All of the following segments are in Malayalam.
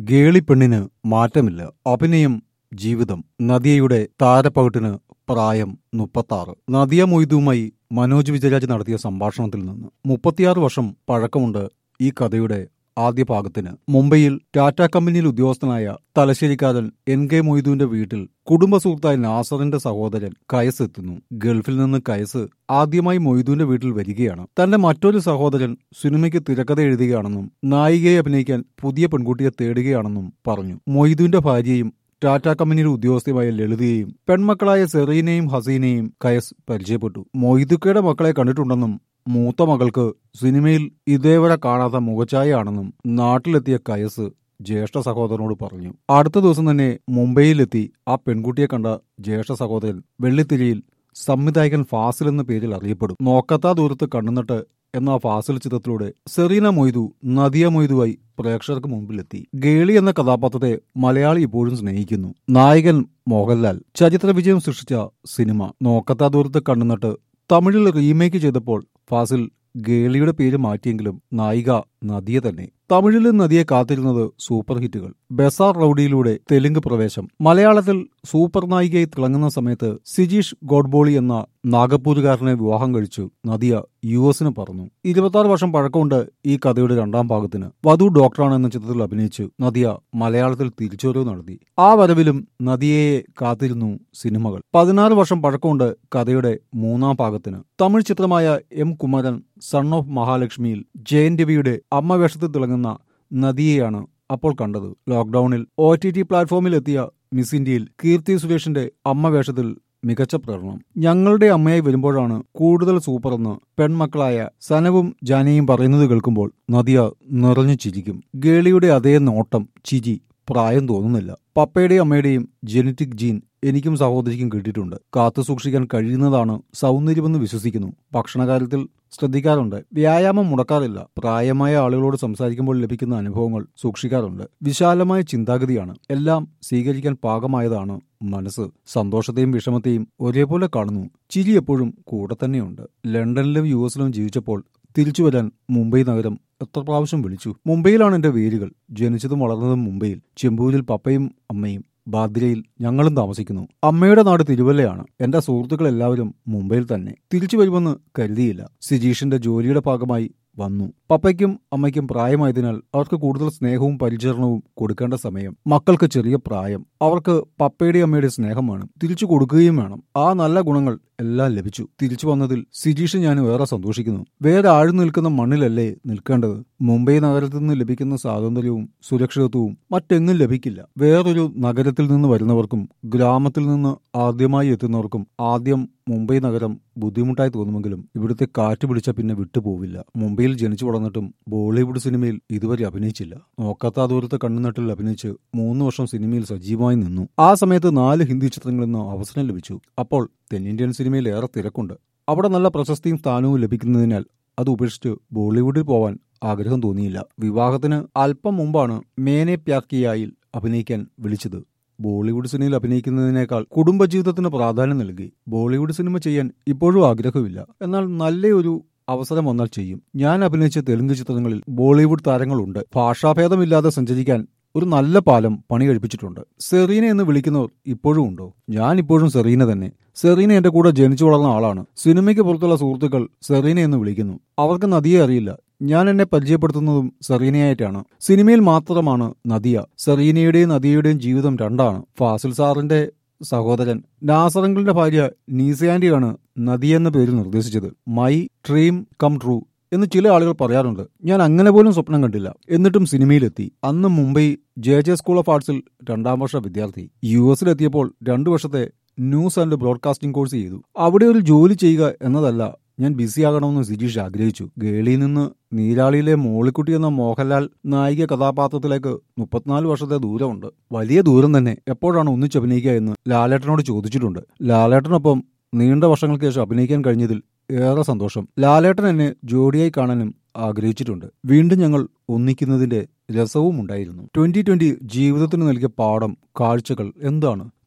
ഗേളിപ്പെണ്ണിന് മാറ്റമില്ല അഭിനയം ജീവിതം നദിയയുടെ താരപ്പകട്ടിന് പ്രായം മുപ്പത്താറ് നദിയ മൊയ്തുവുമായി മനോജ് വിജയരാജ് നടത്തിയ സംഭാഷണത്തിൽ നിന്ന് മുപ്പത്തിയാറ് വർഷം പഴക്കമുണ്ട് ഈ കഥയുടെ ആദ്യ ഭാഗത്തിന് മുംബൈയിൽ ടാറ്റ കമ്പനിയിൽ ഉദ്യോഗസ്ഥനായ തലശ്ശേരിക്കാരൻ എൻ കെ മൊയ്തുവിന്റെ വീട്ടിൽ കുടുംബ സുഹൃത്തായ നാസറിന്റെ സഹോദരൻ കയസ് എത്തുന്നു ഗൾഫിൽ നിന്ന് കയസ് ആദ്യമായി മൊയ്തുവിന്റെ വീട്ടിൽ വരികയാണ് തന്റെ മറ്റൊരു സഹോദരൻ സിനിമയ്ക്ക് തിരക്കഥ എഴുതുകയാണെന്നും നായികയെ അഭിനയിക്കാൻ പുതിയ പെൺകുട്ടിയെ തേടുകയാണെന്നും പറഞ്ഞു മൊയ്തുവിന്റെ ഭാര്യയും ടാറ്റ കമ്പനിയുടെ ഉദ്യോഗസ്ഥയുമായ ലളിതയെയും പെൺമക്കളായ സെറീനയും ഹസീനയും കയസ് പരിചയപ്പെട്ടു മൊയ്തുക്കയുടെ മക്കളെ കണ്ടിട്ടുണ്ടെന്നും മൂത്ത മകൾക്ക് സിനിമയിൽ ഇതേവരെ കാണാത്ത മുഖഛായയാണെന്നും നാട്ടിലെത്തിയ കയസ് ജ്യേഷ്ഠ സഹോദരനോട് പറഞ്ഞു അടുത്ത ദിവസം തന്നെ മുംബൈയിലെത്തി ആ പെൺകുട്ടിയെ കണ്ട ജ്യേഷ്ഠ സഹോദരൻ വെള്ളിത്തിരിയിൽ സംവിധായകൻ ഫാസിൽ എന്ന പേരിൽ അറിയപ്പെടും നോക്കത്താ ദൂരത്ത് കണ്ണുനട്ട് എന്ന ആ ഫാസിൽ ചിത്രത്തിലൂടെ സെറീന മൊയ്തു നദിയ മൊയ്തുവായി പ്രേക്ഷകർക്ക് മുമ്പിലെത്തി ഗേളി എന്ന കഥാപാത്രത്തെ മലയാളി ഇപ്പോഴും സ്നേഹിക്കുന്നു നായകൻ മോഹൻലാൽ ചരിത്ര വിജയം സൃഷ്ടിച്ച സിനിമ നോക്കത്താ ദൂരത്ത് കണ്ണുനട്ട് തമിഴിൽ റീമേക്ക് ചെയ്തപ്പോൾ ഫാസിൽ ഗേളിയുടെ പേര് മാറ്റിയെങ്കിലും നായിക നദിയെ തന്നെ തമിഴിൽ നദിയെ കാത്തിരുന്നത് സൂപ്പർ ഹിറ്റുകൾ ബസാർ റൌഡിയിലൂടെ തെലുങ്ക് പ്രവേശം മലയാളത്തിൽ സൂപ്പർ നായികയായി തിളങ്ങുന്ന സമയത്ത് സിജീഷ് ഗോഡ്ബോളി എന്ന നാഗപ്പൂരുകാരനെ വിവാഹം കഴിച്ചു നദിയ യു എസിന് പറന്നു ഇരുപത്തി വർഷം പഴക്കമുണ്ട് ഈ കഥയുടെ രണ്ടാം ഭാഗത്തിന് വധു ഡോക്ടറാണ് എന്ന ചിത്രത്തിൽ അഭിനയിച്ചു നദിയ മലയാളത്തിൽ തിരിച്ചുവരവ് നടത്തി ആ വരവിലും നദിയയെ കാത്തിരുന്നു സിനിമകൾ പതിനാറ് വർഷം പഴക്കമുണ്ട് കഥയുടെ മൂന്നാം ഭാഗത്തിന് തമിഴ് ചിത്രമായ എം കുമരൻ സൺ ഓഫ് മഹാലക്ഷ്മിയിൽ ജയൻ രവിയുടെ അമ്മ വേഷത്തിൽ തിളങ്ങുന്ന നദിയെയാണ് അപ്പോൾ കണ്ടത് ലോക്ഡൌണിൽ ഒ ടി ടി പ്ലാറ്റ്ഫോമിൽ എത്തിയ മിസ് ഇന്ത്യയിൽ കീർത്തി സുരേഷിന്റെ അമ്മ വേഷത്തിൽ മികച്ച പ്രകടനം ഞങ്ങളുടെ അമ്മയായി വരുമ്പോഴാണ് കൂടുതൽ സൂപ്പറെന്ന് പെൺമക്കളായ സനവും ജാനയും പറയുന്നത് കേൾക്കുമ്പോൾ നദിയ നിറഞ്ഞു ചിരിക്കും ഗേളിയുടെ അതേ നോട്ടം ചിരി പ്രായം തോന്നുന്നില്ല പപ്പയുടെയും അമ്മയുടെയും ജനറ്റിക് ജീൻ എനിക്കും സഹോദരിക്കും കിട്ടിയിട്ടുണ്ട് കാത്തു സൂക്ഷിക്കാൻ കഴിയുന്നതാണ് സൗന്ദര്യമെന്ന് വിശ്വസിക്കുന്നു ഭക്ഷണകാര്യത്തിൽ ശ്രദ്ധിക്കാറുണ്ട് വ്യായാമം മുടക്കാറില്ല പ്രായമായ ആളുകളോട് സംസാരിക്കുമ്പോൾ ലഭിക്കുന്ന അനുഭവങ്ങൾ സൂക്ഷിക്കാറുണ്ട് വിശാലമായ ചിന്താഗതിയാണ് എല്ലാം സ്വീകരിക്കാൻ പാകമായതാണ് മനസ്സ് സന്തോഷത്തെയും വിഷമത്തെയും ഒരേപോലെ കാണുന്നു ചിരി എപ്പോഴും കൂടെ തന്നെയുണ്ട് ലണ്ടനിലും യു എസിലും ജീവിച്ചപ്പോൾ തിരിച്ചു വരാൻ മുംബൈ നഗരം എത്ര പ്രാവശ്യം വിളിച്ചു മുംബൈയിലാണ് എന്റെ വേരുകൾ ജനിച്ചതും വളർന്നതും മുംബൈയിൽ ചെമ്പൂരിൽ പപ്പയും അമ്മയും ബാദ്രയിൽ ഞങ്ങളും താമസിക്കുന്നു അമ്മയുടെ നാട് തിരുവല്ലയാണ് എന്റെ സുഹൃത്തുക്കൾ എല്ലാവരും മുംബൈയിൽ തന്നെ തിരിച്ചു വരുമെന്ന് കരുതിയില്ല സിജീഷിന്റെ ജോലിയുടെ ഭാഗമായി വന്നു പപ്പയ്ക്കും അമ്മയ്ക്കും പ്രായമായതിനാൽ അവർക്ക് കൂടുതൽ സ്നേഹവും പരിചരണവും കൊടുക്കേണ്ട സമയം മക്കൾക്ക് ചെറിയ പ്രായം അവർക്ക് പപ്പയുടെ അമ്മയുടെ സ്നേഹം വേണം തിരിച്ചു കൊടുക്കുകയും വേണം ആ നല്ല ഗുണങ്ങൾ എല്ലാം ലഭിച്ചു തിരിച്ചു വന്നതിൽ സിജീഷ് ഞാൻ ഏറെ സന്തോഷിക്കുന്നു വേറെ ആഴു നിൽക്കുന്ന മണ്ണിലല്ലേ നിൽക്കേണ്ടത് മുംബൈ നഗരത്തിൽ നിന്ന് ലഭിക്കുന്ന സ്വാതന്ത്ര്യവും സുരക്ഷിതത്വവും മറ്റെങ്ങും ലഭിക്കില്ല വേറൊരു നഗരത്തിൽ നിന്ന് വരുന്നവർക്കും ഗ്രാമത്തിൽ നിന്ന് ആദ്യമായി എത്തുന്നവർക്കും ആദ്യം മുംബൈ നഗരം ബുദ്ധിമുട്ടായി തോന്നുമെങ്കിലും ഇവിടുത്തെ കാറ്റ് പിടിച്ച പിന്നെ വിട്ടുപോവില്ല മുംബൈയിൽ ജനിച്ചു വളർന്നിട്ടും ബോളിവുഡ് സിനിമയിൽ ഇതുവരെ അഭിനയിച്ചില്ല നോക്കാത്ത ദൂരത്തെ കണ്ണുനട്ടിൽ അഭിനയിച്ച് മൂന്ന് വർഷം സിനിമയിൽ സജീവമായി നിന്നു ആ സമയത്ത് നാല് ഹിന്ദി ചിത്രങ്ങളിൽ നിന്ന് അവസരം ലഭിച്ചു അപ്പോൾ തെന്നിന്ത്യൻ സിനിമയിൽ ഏറെ തിരക്കുണ്ട് അവിടെ നല്ല പ്രശസ്തിയും സ്ഥാനവും ലഭിക്കുന്നതിനാൽ അത് ഉപേക്ഷിച്ച് ബോളിവുഡിൽ പോവാൻ ആഗ്രഹം തോന്നിയില്ല വിവാഹത്തിന് അല്പം മുമ്പാണ് മേനെ പ്യാക്കിയായിൽ അഭിനയിക്കാൻ വിളിച്ചത് ബോളിവുഡ് സിനിമയിൽ അഭിനയിക്കുന്നതിനേക്കാൾ കുടുംബജീവിതത്തിന് പ്രാധാന്യം നൽകി ബോളിവുഡ് സിനിമ ചെയ്യാൻ ഇപ്പോഴും ആഗ്രഹമില്ല എന്നാൽ നല്ലൊരു അവസരം വന്നാൽ ചെയ്യും ഞാൻ അഭിനയിച്ച തെലുങ്ക് ചിത്രങ്ങളിൽ ബോളിവുഡ് താരങ്ങളുണ്ട് ഭാഷാഭേദമില്ലാതെ സഞ്ചരിക്കാൻ ഒരു നല്ല പാലം പണി കഴിപ്പിച്ചിട്ടുണ്ട് സെറീന എന്ന് വിളിക്കുന്നവർ ഇപ്പോഴും ഉണ്ടോ ഞാൻ ഇപ്പോഴും സെറീന തന്നെ സെറീന എന്റെ കൂടെ ജനിച്ചു വളർന്ന ആളാണ് സിനിമയ്ക്ക് പുറത്തുള്ള സുഹൃത്തുക്കൾ സെറീന എന്ന് വിളിക്കുന്നു അവർക്ക് നദിയെ അറിയില്ല ഞാൻ എന്നെ പരിചയപ്പെടുത്തുന്നതും സെറീനയായിട്ടാണ് സിനിമയിൽ മാത്രമാണ് നദിയ സെറീനയുടെയും നദിയുടെയും ജീവിതം രണ്ടാണ് ഫാസിൽ സാറിന്റെ സഹോദരൻ നാസറങ്കിളിന്റെ ഭാര്യ നീസയാൻഡിയാണ് നദി എന്ന പേര് നിർദ്ദേശിച്ചത് മൈ ഡ്രീം കം ട്രൂ എന്ന് ചില ആളുകൾ പറയാറുണ്ട് ഞാൻ അങ്ങനെ പോലും സ്വപ്നം കണ്ടില്ല എന്നിട്ടും സിനിമയിലെത്തി അന്ന് Mumbai J J school of ആർട്സിൽ രണ്ടാം വർഷ വിദ്യാർത്ഥി യു എസിലെത്തിയപ്പോൾ രണ്ടു വർഷത്തെ ന്യൂസ് ആൻഡ് ബ്രോഡ്കാസ്റ്റിംഗ് കോഴ്സ് ചെയ്തു അവിടെ ഒരു ജോലി ചെയ്യുക എന്നതല്ല ഞാൻ ബിസിയാകണമെന്ന് സിജീഷ് ആഗ്രഹിച്ചു ഗേളിയിൽ നിന്ന് നീരാളിയിലെ മോളിക്കുട്ടി എന്ന മോഹൻലാൽ നായിക കഥാപാത്രത്തിലേക്ക് മുപ്പത്തിനാല് വർഷത്തെ ദൂരമുണ്ട് വലിയ ദൂരം തന്നെ എപ്പോഴാണ് ഒന്നിച്ചഭിനയിക്കുക എന്ന് ലാലേട്ടനോട് ചോദിച്ചിട്ടുണ്ട് ലാലേട്ടനൊപ്പം നീണ്ട വർഷങ്ങൾക്ക് ശേഷം അഭിനയിക്കാൻ കഴിഞ്ഞതിൽ ഏറെ സന്തോഷം ലാലേട്ടൻ എന്നെ ജോഡിയായി കാണാനും ആഗ്രഹിച്ചിട്ടുണ്ട് വീണ്ടും ഞങ്ങൾ ഒന്നിക്കുന്നതിന്റെ രസവും ഉണ്ടായിരുന്നു ട്വന്റി ട്വന്റി ജീവിതത്തിന് നൽകിയ പാഠം കാഴ്ചകൾ എന്താണ്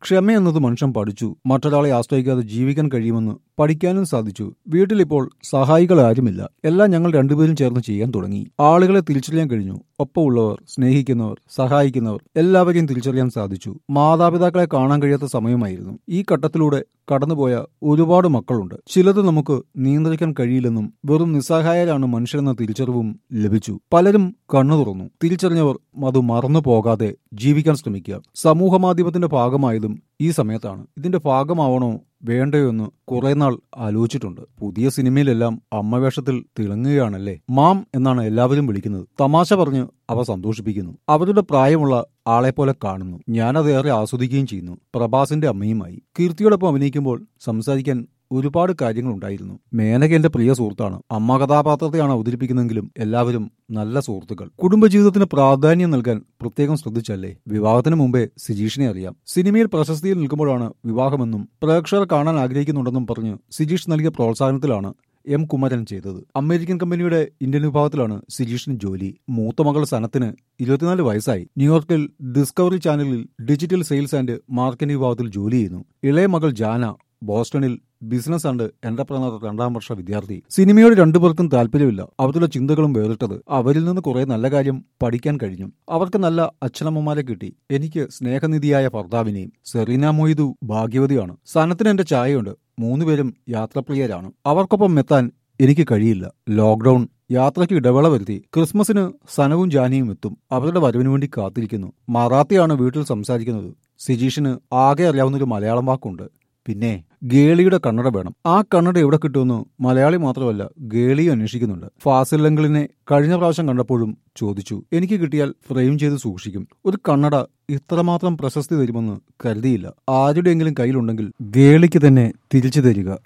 ക്ഷമയെന്നത് മനുഷ്യൻ പഠിച്ചു മറ്റൊരാളെ ആശ്രയിക്കാതെ ജീവിക്കാൻ കഴിയുമെന്ന് പഠിക്കാനും സാധിച്ചു വീട്ടിലിപ്പോൾ സഹായികൾ ആരുമില്ല എല്ലാം ഞങ്ങൾ രണ്ടുപേരും ചേർന്ന് ചെയ്യാൻ തുടങ്ങി ആളുകളെ തിരിച്ചറിയാൻ കഴിഞ്ഞു ഒപ്പമുള്ളവർ സ്നേഹിക്കുന്നവർ സഹായിക്കുന്നവർ എല്ലാവരെയും തിരിച്ചറിയാൻ സാധിച്ചു മാതാപിതാക്കളെ കാണാൻ കഴിയാത്ത സമയമായിരുന്നു ഈ ഘട്ടത്തിലൂടെ കടന്നുപോയ ഒരുപാട് മക്കളുണ്ട് ചിലത് നമുക്ക് നിയന്ത്രിക്കാൻ കഴിയില്ലെന്നും വെറും നിസ്സഹായരാണ് മനുഷ്യരെന്ന തിരിച്ചറിവും ലഭിച്ചു പലരും കണ്ണു തുറന്നു തിരിച്ചറിഞ്ഞവർ അത് മറന്നു പോകാതെ ജീവിക്കാൻ ശ്രമിക്കുക സമൂഹ മാധ്യമത്തിന്റെ ഭാഗമായതും ഈ സമയത്താണ് ഇതിന്റെ ഭാഗമാവണോ വേണ്ടയോ എന്ന് കുറെ നാൾ ആലോചിച്ചിട്ടുണ്ട് പുതിയ സിനിമയിലെല്ലാം അമ്മവേഷത്തിൽ തിളങ്ങുകയാണല്ലേ മാം എന്നാണ് എല്ലാവരും വിളിക്കുന്നത് തമാശ പറഞ്ഞ് അവ സന്തോഷിപ്പിക്കുന്നു അവരുടെ പ്രായമുള്ള ആളെ പോലെ കാണുന്നു ഞാനത് ഏറെ ആസ്വദിക്കുകയും ചെയ്യുന്നു പ്രഭാസിന്റെ അമ്മയുമായി കീർത്തിയോടൊപ്പം അഭിനയിക്കുമ്പോൾ സംസാരിക്കാൻ ഒരുപാട് കാര്യങ്ങളുണ്ടായിരുന്നു മേനക എന്റെ പ്രിയ സുഹൃത്താണ് അമ്മ കഥാപാത്രത്തെയാണ് അവതരിപ്പിക്കുന്നതെങ്കിലും എല്ലാവരും നല്ല സുഹൃത്തുക്കൾ കുടുംബജീവിതത്തിന് പ്രാധാന്യം നൽകാൻ പ്രത്യേകം ശ്രദ്ധിച്ചല്ലേ വിവാഹത്തിന് മുമ്പേ സിജീഷിനെ അറിയാം സിനിമയിൽ പ്രശസ്തിയിൽ നിൽക്കുമ്പോഴാണ് വിവാഹമെന്നും പ്രേക്ഷകർ കാണാൻ ആഗ്രഹിക്കുന്നുണ്ടെന്നും പറഞ്ഞ് സിജീഷ് നൽകിയ പ്രോത്സാഹനത്തിലാണ് എം കുമരൻ ചെയ്തത് അമേരിക്കൻ കമ്പനിയുടെ ഇന്ത്യൻ വിഭാഗത്തിലാണ് സിജീഷിന് ജോലി മൂത്ത മകൾ സനത്തിന് ഇരുപത്തിനാല് വയസ്സായി ന്യൂയോർക്കിൽ ഡിസ്കവറി ചാനലിൽ ഡിജിറ്റൽ സെയിൽസ് ആൻഡ് മാർക്കറ്റിംഗ് വിഭാഗത്തിൽ ജോലി ചെയ്യുന്നു ഇളയ മകൾ ജാന ബോസ്റ്റണിൽ ബിസിനസ് ആൻഡ് എന്റർപ്രണർ രണ്ടാം വർഷ വിദ്യാർത്ഥി സിനിമയോട് രണ്ടുപേർക്കും താല്പര്യമില്ല അവരുടെ ചിന്തകളും വേറിട്ടത് അവരിൽ നിന്ന് കുറെ നല്ല കാര്യം പഠിക്കാൻ കഴിഞ്ഞു അവർക്ക് നല്ല അച്ഛനമ്മമാരെ കിട്ടി എനിക്ക് സ്നേഹനിധിയായ ഭർത്താവിനെയും സെറീന മൊയ്തു ഭാഗ്യവതിയാണ് സനത്തിന് എന്റെ ചായയുണ്ട് മൂന്നുപേരും യാത്രപ്രിയരാണ് അവർക്കൊപ്പം എത്താൻ എനിക്ക് കഴിയില്ല ലോക്ക്ഡൌൺ യാത്രയ്ക്ക് ഇടവേള വരുത്തി ക്രിസ്മസിന് സനവും ജാനിയും എത്തും അവരുടെ വരവിനു വേണ്ടി കാത്തിരിക്കുന്നു മറാത്തിയാണ് വീട്ടിൽ സംസാരിക്കുന്നത് സിജീഷിന് ആകെ അറിയാവുന്ന ഒരു മലയാളം വാക്കുണ്ട് പിന്നെ ഗേളിയുടെ കണ്ണട വേണം ആ കണ്ണട എവിടെ കിട്ടുമെന്ന് മലയാളി മാത്രമല്ല ഗേളിയും അന്വേഷിക്കുന്നുണ്ട് ഫാസിൽ ലങ്കിളിനെ കഴിഞ്ഞ പ്രാവശ്യം കണ്ടപ്പോഴും ചോദിച്ചു എനിക്ക് കിട്ടിയാൽ ഫ്രെയിം ചെയ്ത് സൂക്ഷിക്കും ഒരു കണ്ണട ഇത്രമാത്രം പ്രശസ്തി തരുമെന്ന് കരുതിയില്ല ആരുടെയെങ്കിലും കയ്യിലുണ്ടെങ്കിൽ ഗേളിക്ക് തന്നെ തിരിച്ചു തരിക